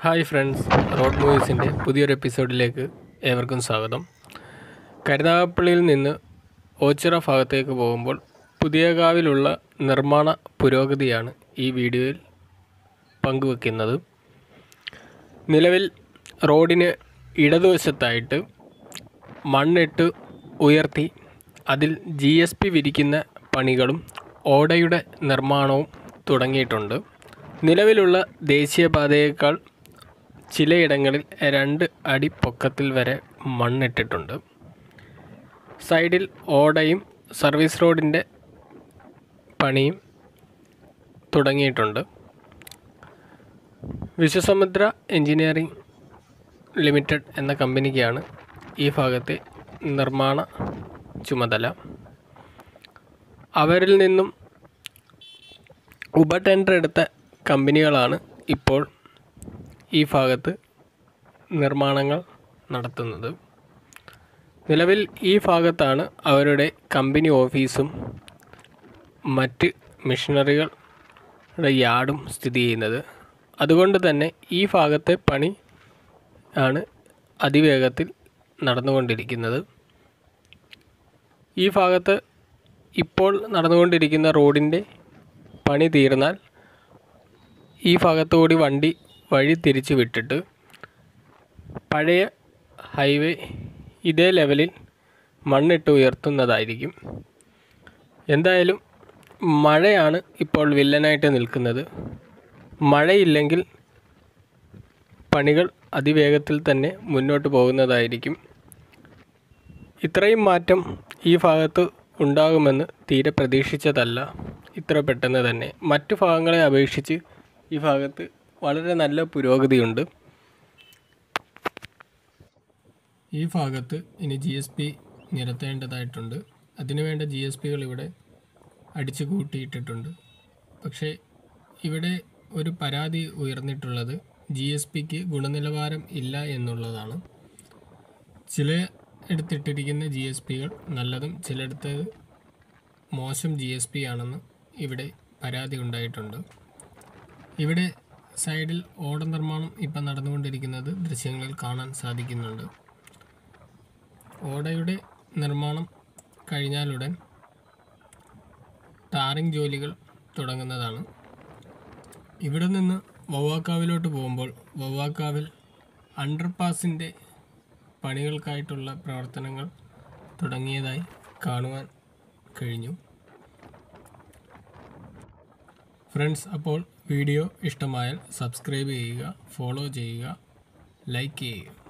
hi friends road മൂവീസിൻ്റെ പുതിയൊരു എപ്പിസോഡിലേക്ക് ഏവർക്കും സ്വാഗതം കരുനാഗപ്പള്ളിയിൽ നിന്ന് ഓച്ചിറ ഭാഗത്തേക്ക് പോകുമ്പോൾ പുതിയകാവിലുള്ള നിർമ്മാണ പുരോഗതിയാണ് ഈ വീഡിയോയിൽ പങ്കുവെക്കുന്നത് നിലവിൽ റോഡിന് ഇടതുവശത്തായിട്ട് മണ്ണിട്ട് ഉയർത്തി അതിൽ ജി എസ് പി വിരിക്കുന്ന പണികളും ഓടയുടെ നിർമ്മാണവും തുടങ്ങിയിട്ടുണ്ട് നിലവിലുള്ള ദേശീയപാതയേക്കാൾ ചിലയിടങ്ങളിൽ രണ്ട് അടി പൊക്കത്തിൽ വരെ മണ്ണിട്ടിട്ടുണ്ട് സൈഡിൽ ഓടയും സർവീസ് റോഡിൻ്റെ പണിയും തുടങ്ങിയിട്ടുണ്ട് വിശ്വസമുദ്ര എഞ്ചിനീയറിംഗ് ലിമിറ്റഡ് എന്ന കമ്പനിക്കാണ് ഈ ഭാഗത്തെ നിർമ്മാണ ചുമതല അവരിൽ നിന്നും ഉപ ടെൻഡർ എടുത്ത കമ്പനികളാണ് ഇപ്പോൾ ഈ ഭാഗത്ത് നിർമ്മാണങ്ങൾ നടത്തുന്നത് നിലവിൽ ഈ ഭാഗത്താണ് അവരുടെ കമ്പനി ഓഫീസും മറ്റ് മെഷീനറികളുടെ യാർഡും സ്ഥിതി ചെയ്യുന്നത് അതുകൊണ്ട് തന്നെ ഈ ഭാഗത്തെ പണി ആണ് അതിവേഗത്തിൽ നടന്നുകൊണ്ടിരിക്കുന്നത് ഈ ഭാഗത്ത് ഇപ്പോൾ നടന്നുകൊണ്ടിരിക്കുന്ന റോഡിൻ്റെ പണി തീർന്നാൽ ഈ ഭാഗത്തുകൂടി വണ്ടി വഴി തിരിച്ചു വിട്ടിട്ട് പഴയ ഹൈവേ ഇതേ ലെവലിൽ മണ്ണിട്ട് ഉയർത്തുന്നതായിരിക്കും എന്തായാലും മഴയാണ് ഇപ്പോൾ വില്ലനായിട്ട് നിൽക്കുന്നത് മഴയില്ലെങ്കിൽ പണികൾ അതിവേഗത്തിൽ തന്നെ മുന്നോട്ട് പോകുന്നതായിരിക്കും ഇത്രയും മാറ്റം ഈ ഭാഗത്ത് ഉണ്ടാകുമെന്ന് തീരെ പ്രതീക്ഷിച്ചതല്ല ഇത്ര പെട്ടെന്ന് തന്നെ മറ്റു ഭാഗങ്ങളെ അപേക്ഷിച്ച് ഈ ഭാഗത്ത് വളരെ നല്ല പുരോഗതിയുണ്ട് ഈ ഭാഗത്ത് ഇനി ജി എസ് പി നിരത്തേണ്ടതായിട്ടുണ്ട് അതിനുവേണ്ട ജി എസ് പികൾ ഇവിടെ അടിച്ചു കൂട്ടിയിട്ടിട്ടുണ്ട് പക്ഷേ ഇവിടെ ഒരു പരാതി ഉയർന്നിട്ടുള്ളത് ജി എസ് പിക്ക് ഗുണനിലവാരം ഇല്ല എന്നുള്ളതാണ് ചില എടുത്തിട്ടിരിക്കുന്ന ജി എസ് പികൾ നല്ലതും ചിലയിടത്ത് മോശം ജി എസ് പി ആണെന്ന് ഇവിടെ പരാതി ഉണ്ടായിട്ടുണ്ട് ഇവിടെ സൈഡിൽ ഓട നിർമ്മാണം ഇപ്പം നടന്നുകൊണ്ടിരിക്കുന്നത് ദൃശ്യങ്ങളിൽ കാണാൻ സാധിക്കുന്നുണ്ട് ഓടയുടെ നിർമ്മാണം കഴിഞ്ഞാലുടൻ ടാറിംഗ് ജോലികൾ തുടങ്ങുന്നതാണ് ഇവിടെ നിന്ന് വവ്വാക്കാവിലോട്ട് പോകുമ്പോൾ വവ്വാക്കാവിൽ അണ്ടർപാസിൻ്റെ പണികൾക്കായിട്ടുള്ള പ്രവർത്തനങ്ങൾ തുടങ്ങിയതായി കാണുവാൻ കഴിഞ്ഞു ഫ്രണ്ട്സ് അപ്പോൾ വീഡിയോ ഇഷ്ടമായാൽ സബ്സ്ക്രൈബ് ചെയ്യുക ഫോളോ ചെയ്യുക ലൈക്ക് ചെയ്യുക